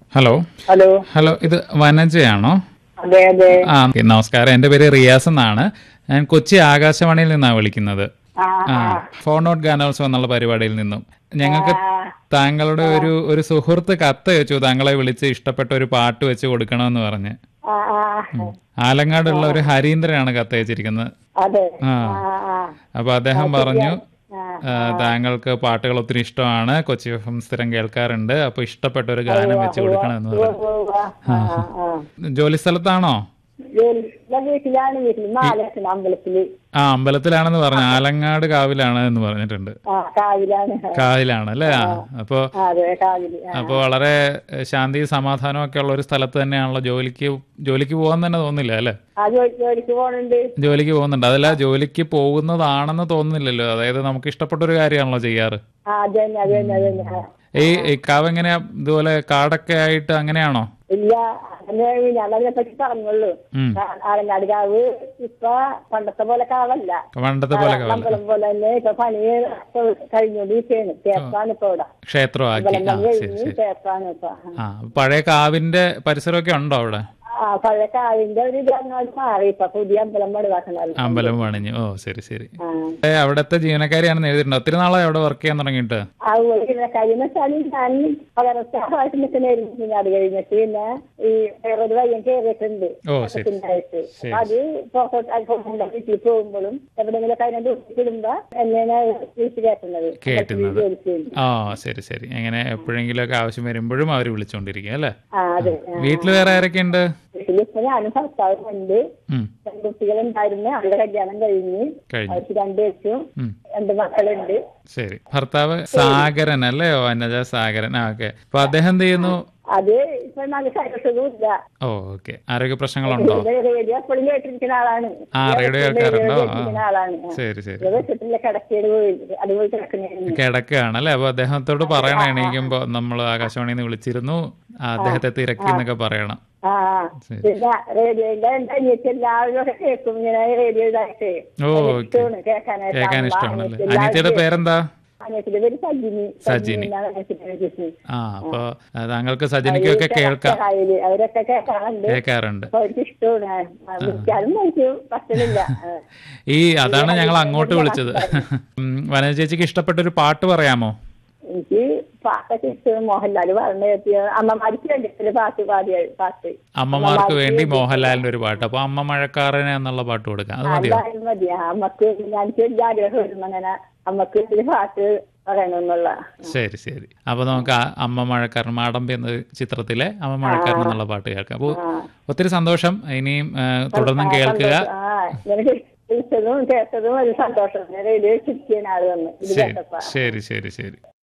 Hello hello hello ഇത് വനജയാണോ അതെ അതെ ആ ഓക്കേ, നമസ്കാരം എൻ്റെ പേര് റിയാസ് എന്നാണ് ഞാൻ കൊച്ചി ആകാശവാണിയിൽ നിന്നാണ് വിളിക്കുന്നത് ആ ആ ഫോൺ ഔട്ട് ഗാനോത്സവം എന്നുള്ള പരിപാടിയിൽ നിന്നും ഞങ്ങൾക്ക് താങ്കളുടെ ഒരു ഒരു സുഹൃത്ത് കത്ത് വെച്ചു താങ്കളെ വിളിച്ച് ഇഷ്ടപ്പെട്ട ഒരു പാട്ട് വെച്ച് കൊടുക്കണമെന്ന് പറഞ്ഞ് ആ ആ ആലങ്ങാടുള്ള ഒരു ഹരീന്ദ്രനാണ് കത്ത് അയച്ചിരിക്കുന്നത് അതെ ആ ആ ആ അപ്പൊ അദ്ദേഹം പറഞ്ഞു ആ. ആ, താങ്കൾക്ക് പാട്ടുകൾ ഒത്തിരി ഇഷ്ടമാണ് കൊച്ചി എഫ് എം സ്ഥിരം കേൾക്കാറുണ്ട് അപ്പൊ ഇഷ്ടപ്പെട്ട ഒരു ഗാനം വെച്ച് കൊടുക്കണമെന്ന് ഉവ്വ് പറഞ്ഞു ഉവ്വ് ഉവ്വ്. ആ ആ ആ ജോലി സ്ഥലത്താണോ ജോലി ഞാൻ വീട്ടിലാണ് വീട്ടിൽ നാലക്ഷണ അമ്പലത്തില് ആ അമ്പലത്തിലാണെന്ന് പറഞ്ഞു ആലങ്ങാട് കാവിലാണ് എന്ന് പറഞ്ഞിട്ടുണ്ട് ആ കാവിലാണ് കാവിലാണ് അല്ലേ ആ, അപ്പൊ ആ, അതെ കാവില് ആ. അപ്പൊ വളരെ ഏഹ്, ശാന്തി സമാധാനം ഒക്കെ ഉള്ള ഒരു സ്ഥലത്ത് തന്നെയാണല്ലോ ജോലിക്ക് ജോലിക്ക് പോകാൻ തന്നെ തോന്നില്ല അല്ലേ ആ ജോലി ജോലിക്ക് പോണുണ്ട് ജോലിക്ക് പോകുന്നുണ്ട് അതല്ല ജോലിക്ക് പോകുന്നതാണെന്ന് തോന്നുന്നില്ലല്ലോ അതായത് നമുക്ക് ഇഷ്ടപ്പെട്ട ഒരു കാര്യമാണല്ലോ ചെയ്യാറ് ആ അത് തന്നെ അത് തന്നെ അത് തന്നെ ആ. ഈ ഈ കാവ് എങ്ങനെയാ ഇതുപോലെ കാടൊക്കെ ആയിട്ട് അങ്ങനെയാണോ ഇല്ല അങ്ങനെ ഞാൻ അതിനെ പറ്റി പറഞ്ഞുള്ളൂ ഉം. ആ, ആലങ്ങാട് കാവ് ഇപ്പൊ പണ്ടത്തെ പോലെ കാവല്ല പണ്ടത്തെ പോലെ കാവല്ല അമ്പലം പോലെ തന്നെ ഇപ്പൊ പണി കഴിഞ്ഞോണ്ടിരിക്കുകയാണ് തേപ്പാണ് ഇപ്പൊ ഇവിടെ ക്ഷേത്രമാക്കി അമ്പലം ആ പണി ശരി കഴിഞ്ഞ് ശരി തേപ്പാണ് ഇപ്പൊ ആ പഴയ കാവിന്റെ പരിസരമൊക്കെ ഉണ്ടോ അവിടെ ആ പഴയ കാവിന്റെ ഒരു ഇത് അങ്ങോട്ട് മാറി ഇപ്പൊ പുതിയ അമ്പലം പണിതാക്കണത് അമ്പലം പണിഞ്ഞു ഓ ശരി ശരി ആ ഏ, അവിടുത്തെ ജീവനക്കാരിയാണെന്ന് എഴുതിയിട്ടുണ്ട് ഒത്തിരി നാളായി അവിടെ വർക്ക് ചെയ്യാൻ തുടങ്ങിയിട്ട് ആ കാര്യം വെച്ചാൽ ഞാൻ പകരം സ്റ്റാഫായിട്ട് നിൽക്കണായിരുന്നു പിന്നെ അത് കഴിഞ്ഞിട്ട് പിന്നെ ഈ വേറൊരു വയ്യം കയറിയിട്ടുണ്ട് ഓ ശരി ായിട്ട് ശരി. അത് പുറത്തോട്ട് അല്പം വീട്ടിൽ പോകുമ്പോഴും എവിടെയെങ്കിലും അതിനെ ദൂഷിച്ചിടുമ്പോ എന്നെയാണ് വിളിച്ചു കയറ്റുന്നത് കേട്ടുന്നത്. ജോലിക്ക് വേണ്ടി. ആ ശരി ശരി എങ്ങനെ എപ്പോഴെങ്കിലുമൊക്കെ ആവശ്യം വരുമ്പോഴും അവർ വിളിച്ചോണ്ടിരിക്കും അല്ലേ ആ അതെ ആ. വീട്ടിൽ വേറെ ആരൊക്കെ ഉണ്ട് വീട്ടിലിപ്പോ ഞാനും ഭർത്താവും ഉണ്ട് ഉം പെൺകുട്ടികളുണ്ടായിരുന്നു അവരുടെ കല്യാണം കഴിഞ്ഞ് കഴിഞ്ഞു അവർക്ക് രണ്ടു വെച്ചും ഉം രണ്ട് മക്കളുണ്ട് ശരി ഭർത്താവ് സാഗരൻ അല്ലേ ഓ അന്നജ സാഗരൻ ആ ഓക്കെ അപ്പൊ അദ്ദേഹം എന്ത് ചെയ്യുന്നു അത് ഇപ്പൊ നല്ല സൈലസുഖവും ഇല്ല ഓ ഓക്കെ ആരോഗ്യ പ്രശ്നങ്ങളുണ്ടോ റേഡിയോ എപ്പോഴും കേട്ടിരിക്കുന്ന ആളാണ് ആ റേഡിയോ കേൾക്കാറുണ്ടോ ആ കേട്ടിരിക്കുന്ന ആളാണ് ആ. ശരി ശരി ഇത് വെച്ചിട്ടില്ല കിടക്കേട് പോയി അതുപോലെ കിടക്കുന്നതായിരുന്നു കിടക്കുകയാണ് അല്ലേ അപ്പൊ അദ്ദേഹത്തോട് പറയണം എണീക്കുമ്പോ നമ്മൾ ആകാശവാണിയിൽ നിന്ന് വിളിച്ചിരുന്നു ആ, അദ്ദേഹത്തെ തിരക്കി എന്നൊക്കെ പറയണം ആ ശരി. പിന്നെ റേഡിയോയിലെ എന്റെ അനിയത്തി എല്ലാവരും ഒക്കെ കേൾക്കും ഇങ്ങനെ റേഡിയോ ഇതായിട്ട് ഓ എനിക്ക് ഓക്കെ ഇഷ്ടമാണ് കേൾക്കാനായിട്ട് കേൾക്കാൻ അമ്മ, ഇഷ്ടമാണല്ലേ അനിയത്തി അനിയത്തിയുടെ എല്ലാവരും പേരെന്താ അനിയത്തിന്റെ പേര് സജിനി സജിനി. എന്നാണ് അനിയത്തിന്റെ പേര്. ആ അപ്പൊ ആ, താങ്കൾക്ക് സജനിക്കൊക്കെ കേൾക്കാം കായല് അവരൊക്കെ കേൾക്കാറുണ്ട് കേൾക്കാറുണ്ട് അപ്പൊ അവർക്ക് ഇഷ്ടമാണ് ആ, വിളിച്ചാലും എനിക്ക് പ്രശ്നമില്ല ആ. ഈ അതാണ് ഞങ്ങൾ അങ്ങോട്ട് വിളിച്ചത് ഉം, വനജ ചേച്ചിക്ക് ഇഷ്ടപ്പെട്ട ഒരു പാട്ട് പറയാമോ എനിക്ക് പാട്ടൊക്കെ ഇഷ്ടം മോഹൻലാൽ പറഞ്ഞു അമ്മമാർക്ക് വേണ്ടിയിട്ട് പാട്ട് പാടിയ പാട്ട് അമ്മമാർക്ക് വേണ്ടി മോഹൻലാലിന്റെ ഒരു പാട്ട് അപ്പൊ അമ്മ മഴക്കാരനെ എന്നുള്ള പാട്ട് കൊടുക്കാം അത് മതിയോ എന്തായാലും മതി ആ, അമ്മക്ക് എനിക്ക് വലിയ ആഗ്രഹം വരുന്നു അങ്ങനെ അമ്മക്ക് ഒരു പാട്ട് പറയണമെന്നുള്ള ശരി ശരി അപ്പൊ നമുക്ക് ആ അമ്മ മഴക്കാരൻ മാടമ്പി എന്ന ചിത്രത്തിലെ അമ്മ മഴക്കാരൻ എന്നുള്ള പാട്ട് കേൾക്കാം അപ്പോൾ ഒത്തിരി സന്തോഷം ഇനിയും ആ, തുടർന്നും കേൾക്കുക ആ എനിക്ക് വിളിച്ചതും കേട്ടതും ഒരു സന്തോഷം ഞാൻ റേഡിയോ ചിരിക്കുന്ന ആള് വന്ന് ഇത് ശരി കേട്ടപ്പോ ശരി ശരി ശരി